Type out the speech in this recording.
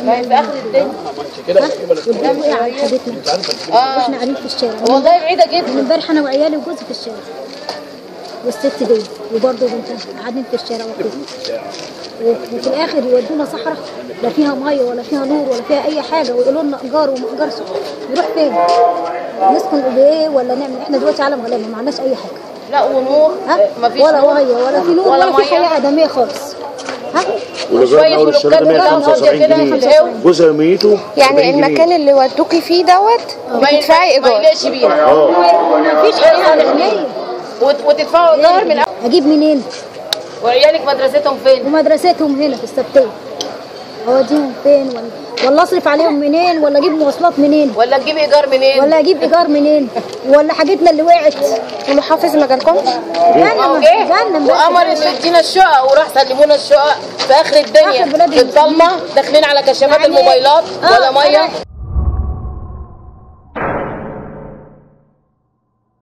ما هي في اخر الدنيا والباب وقع على حاجتنا اه واحنا قاعدين في الشارع والله بعيده من جدا امبارح انا وعيالي وجوزي في الشارع والست دي وبرضه بنتها قاعدين في الشارع وكده و- وفي الاخر يودونا صحراء لا فيها ميه ولا فيها نور ولا فيها اي حاجه ويقولوا لنا ايجار وما ايجارش نروح فين؟ نسكن بايه ولا نعمل احنا دلوقتي عالم غلابه ما عندناش اي حاجه لا ونور ها مفيش ولا نور ميه ولا في نور ولا ولا, في مية. حياه ادميه خالص ها والايجار شوية من اول السنه ده فلوكات كده 175 كده جنيه كده. جزء يوميته 70 يعني جنيه. المكان اللي ودوكي فيه دوت ما بتدفعي ما ايجار يليقش بيها اه ما فيش حاجه صالحنيه وت- وتدفعوا ايجار من أول- اجيب منين؟ وعيالك مدرستهم فين؟ ومدرستهم هنا في السبتيه اوديهم فين ولا ولا اصرف عليهم منين ولا اجيب مواصلات منين ولا تجيب ايجار منين؟ ولا اجيب ايجار منين ولا حاجتنا اللي وقعت المحافظ ما جالكمش جالنا ما جالنا جه امبارح. وامر انه يدينا الشقق وراح سلمونا الشقق في اخر الدنيا آخر بلاد في الضلمه داخلين على كشافات يعني- الموبايلات آه، ولا ميه أنا-